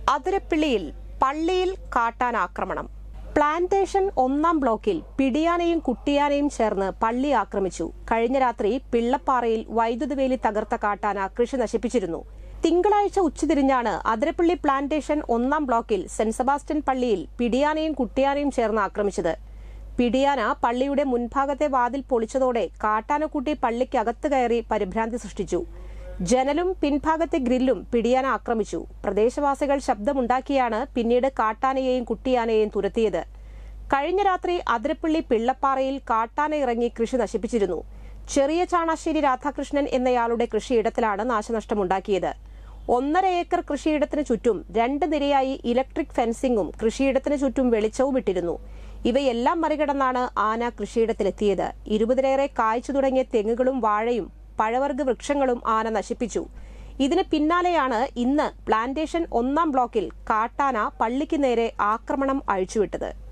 അതിരപ്പിള്ളിയിൽ പള്ളിയിൽ കാട്ടാൻ ആക്രമണം പ്ലാന്റേഷൻ ഒന്നാം ബ്ലോക്കിൽ പിടിയാനയും കുട്ടിയാനയും ചേർന്ന് പള്ളി ആക്രമിച്ചു കഴിഞ്ഞ രാത്രി പിള്ളപ്പാറയിൽ വൈദ്യുത വേലി തകർത്ത കാട്ടാന കൃഷി നശിപ്പിച്ചിരുന്നു തിങ്കളാഴ്ച ഉച്ചതിരിഞ്ഞാണ് അതിരപ്പള്ളി പ്ലാന്റേഷൻ ഒന്നാം ബ്ലോക്കിൽ സെന്റ് സെബാസ്റ്റ്യൻ പള്ളിയിൽ പിടിയാനയും കുട്ടിയാനയും ചേർന്ന് ആക്രമിച്ചത് പിടിയാന പള്ളിയുടെ മുൻഭാഗത്തെ വാതിൽ പൊളിച്ചതോടെ കാട്ടാനക്കുട്ടി പള്ളിക്കകത്ത് കയറി പരിഭ്രാന്തി സൃഷ്ടിച്ചു ജനലും പിൻഭാഗത്തെ ഗ്രില്ലും പിടിയാന ആക്രമിച്ചു പ്രദേശവാസികൾ ശബ്ദമുണ്ടാക്കിയാണ് പിന്നീട് കാട്ടാനയെയും കുട്ടിയാനയെയും തുരത്തിയത് കഴിഞ്ഞ രാത്രി അതിരപ്പള്ളി പിള്ളപ്പാറയിൽ കാട്ടാന ഇറങ്ങി കൃഷി നശിപ്പിച്ചിരുന്നു ചെറിയ ചാണാശ്ശേരി രാധാകൃഷ്ണൻ എന്നയാളുടെ കൃഷിയിടത്തിലാണ് നാശനഷ്ടമുണ്ടാക്കിയത് ഒന്നര ഏക്കർ കൃഷിയിടത്തിന് ചുറ്റും രണ്ട് നിരയായി ഇലക്ട്രിക് ഫെൻസിംഗും കൃഷിയിടത്തിന് ചുറ്റും വെളിച്ചവും ഇട്ടിരുന്നു ഇവയെല്ലാം മറികടന്നാണ് ആന കൃഷിയിടത്തിലെത്തിയത് ഇരുപതിലേറെ കായ്ച്ചു തുടങ്ങിയ തെങ്ങുകളും വാഴയും പഴവർഗ്ഗ വൃക്ഷങ്ങളും ആന നശിപ്പിച്ചു ഇതിന് പിന്നാലെയാണ് ഇന്ന് പ്ലാന്റേഷൻ ഒന്നാം ബ്ലോക്കിൽ കാട്ടാന പള്ളിക്ക് നേരെ ആക്രമണം അഴിച്ചുവിട്ടത്